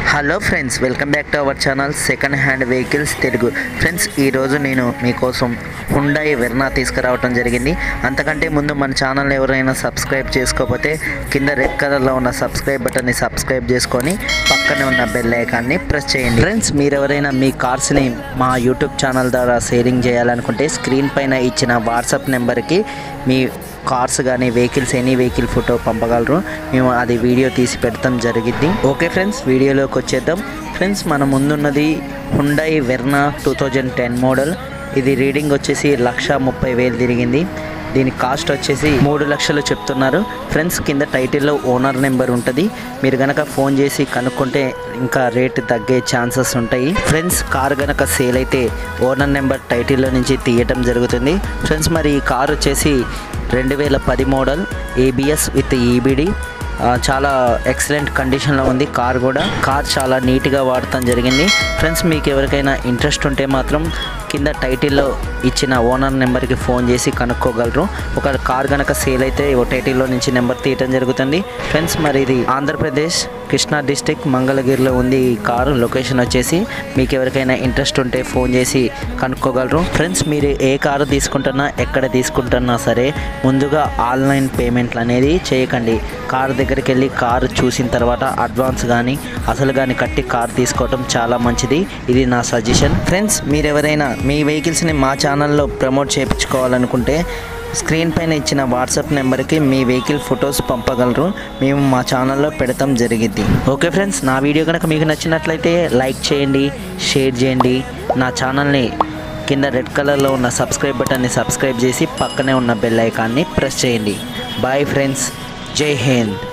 hello friends welcome back to our channel second hand vehicles Telugu friends ఈరోజు నేను మీకోసం హుండాయి Verna తీసుకురావడం జరిగింది అంతకంటే ముందు మన ఛానల్ ఎవరైనా సబ్స్క్రైబ్ చేసుకోకపోతే కింద రెడ్ కలర్లో ఉన్న సబ్స్క్రైబ్ బటన్ని సబ్స్క్రైబ్ చేసుకొని పక్కనే ఉన్న బెల్ ఐకాన్ని ప్రెస్ చేయండి ఫ్రెండ్స్ మీరు ఎవరైనా మీ కార్స్ని మా యూట్యూబ్ ఛానల్ ద్వారా షేరింగ్ చేయాలనుకుంటే స్క్రీన్ పైన ఇచ్చిన వాట్సాప్ నెంబర్కి మీ కార్స్ కానీ వెహికల్స్ ఎనీ వెహికల్ ఫోటో పంపగలరు మేము అది వీడియో తీసి పెడతాం జరిగింది ఓకే ఫ్రెండ్స్ వీడియోలోకి వచ్చేద్దాం ఫ్రెండ్స్ మన ముందున్నది Hyundai Verna two thousand ten model ఇది రీడింగ్ వచ్చేసి లక్ష ముప్పై వేలు తిరిగింది దీని కాస్ట్ వచ్చేసి మూడు లక్షలు చెప్తున్నారు ఫ్రెండ్స్ కింద టైటిల్లో ఓనర్ నెంబర్ ఉంటుంది మీరు గనక ఫోన్ చేసి కనుక్కుంటే ఇంకా రేట్ తగ్గే ఛాన్సెస్ ఉంటాయి ఫ్రెండ్స్ కార్ గనక సేల్ అయితే ఓనర్ నెంబర్ టైటిల్లో నుంచి తీయటం జరుగుతుంది ఫ్రెండ్స్ మరి ఈ కార్ వచ్చేసి రెండు వేల పది మోడల్ ఏబిఎస్ విత్ ఈబిడి చాలా ఎక్సలెంట్ కండిషన్లో ఉంది కార్ కూడా కార్ చాలా నీట్గా వాడటం జరిగింది ఫ్రెండ్స్ మీకు ఎవరికైనా ఇంట్రెస్ట్ ఉంటే మాత్రం కింద టైటిల్లో ఇచ్చిన ఓనర్ నెంబర్కి ఫోన్ చేసి కనుక్కోగలరు ఒక కార్ కనుక సేల్ అయితే ఓ టైటిల్లో నుంచి నెంబర్ తీయటం జరుగుతుంది ఫ్రెండ్స్ మరి ఇది ఆంధ్రప్రదేశ్ కృష్ణా డిస్టిక్ మంగళగిరిలో ఉంది ఈ కారు లొకేషన్ వచ్చేసి మీకు ఎవరికైనా ఇంట్రెస్ట్ ఉంటే ఫోన్ చేసి కనుక్కోగలరు ఫ్రెండ్స్ మీరు ఏ కారు తీసుకుంటున్నా ఎక్కడ తీసుకుంటున్నా సరే ముందుగా ఆన్లైన్ పేమెంట్లు అనేది చేయకండి కారు దగ్గరికి వెళ్ళి కారు చూసిన తర్వాత అడ్వాన్స్ కానీ అసలు కానీ కట్టి కారు తీసుకోవడం చాలా మంచిది ఇది నా సజెషన్ ఫ్రెండ్స్ మీరు ఎవరైనా మీ వెహికల్స్ని మా ఛానల్లో ప్రమోట్ చేయించుకోవాలనుకుంటే స్క్రీన్ పైన ఇచ్చిన వాట్సాప్ నెంబర్కి మీ వెహికల్ ఫొటోస్ పంపగలరు మేము మా ఛానల్లో పెడతాం జరిగింది ఓకే ఫ్రెండ్స్ నా వీడియో కనుక మీకు నచ్చినట్లయితే లైక్ చేయండి షేర్ చేయండి నా ఛానల్ని కింద రెడ్ కలర్లో ఉన్న సబ్స్క్రైబ్ బటన్ని సబ్స్క్రైబ్ చేసి పక్కనే ఉన్న బెల్ ఐకాన్ని ప్రెస్ చేయండి బాయ్ ఫ్రెండ్స్ జై హింద్